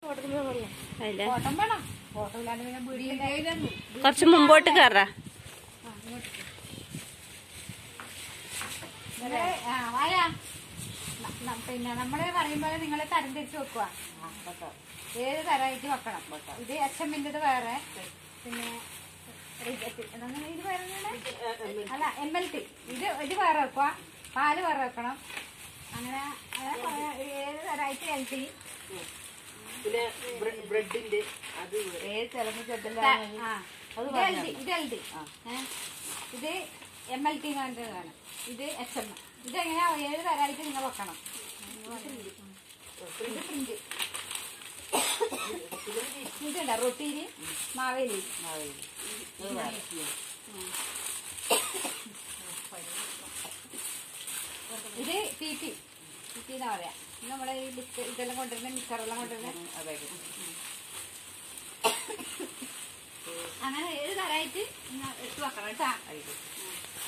അതിലെ ഫോട്ടോ വേണം ഫോട്ടോ ഇല്ലാണ്ട് പിന്നെ വീടിന്റെ കുറച്ച് മുമ്പോട്ട് കയറാ നിങ്ങള് ആ, വായാ. ന- ന- പിന്നെ നമ്മള് പറയുമ്പോൾ നിങ്ങള് തരം തിരിച്ച് വെക്കുക ഏത് തരമായിട്ട് വെക്കണം ഇത് എച്ച് എമ്മിൻ്റെത് വേറെ പിന്നെ റിജക്റ്റ്. എന്താണ് ഇത് വേറെ എന്താണ്? അല്ല എം എൽ ടി ഇത് ഇത് വേറെ വെക്കുക പാല് വേറെ വെക്കണം അങ്ങനെ അങ്ങനെ കുറേ ഏത് തരമായിട്ട് എൽ ടി പിന്നെ ബ്രെഡിന്റെ അത് ഏത് ചിലപ്പോ ചെറുതില്ല ആ ഇത് എൽ ഡി ഇത് എൽ ഡി ഇത് എം എൽ ടി വേണ്ടതാണ് ഇത് എച്ച് എം ഇത് എങ്ങനെയാ ഏത് തരമായിട്ട് നിങ്ങൾ വെക്കണം ഇത് പ്രിന്റ് ഇതുണ്ട റൊട്ടീന് മാവേലി ഇത് പി പി പി പി എന്നാ പറയാ ഇത് നമ്മളെ ഈ ബിസ്ക ഇതെല്ലാം കൊണ്ടുവരുന്ന മിക്സറെല്ലാം കൊണ്ടുവരുന്ന അങ്ങനെ ഏത് തരമായിട്ട് നിങ്ങൾ എടുത്ത് വെക്കണം കേട്ടാ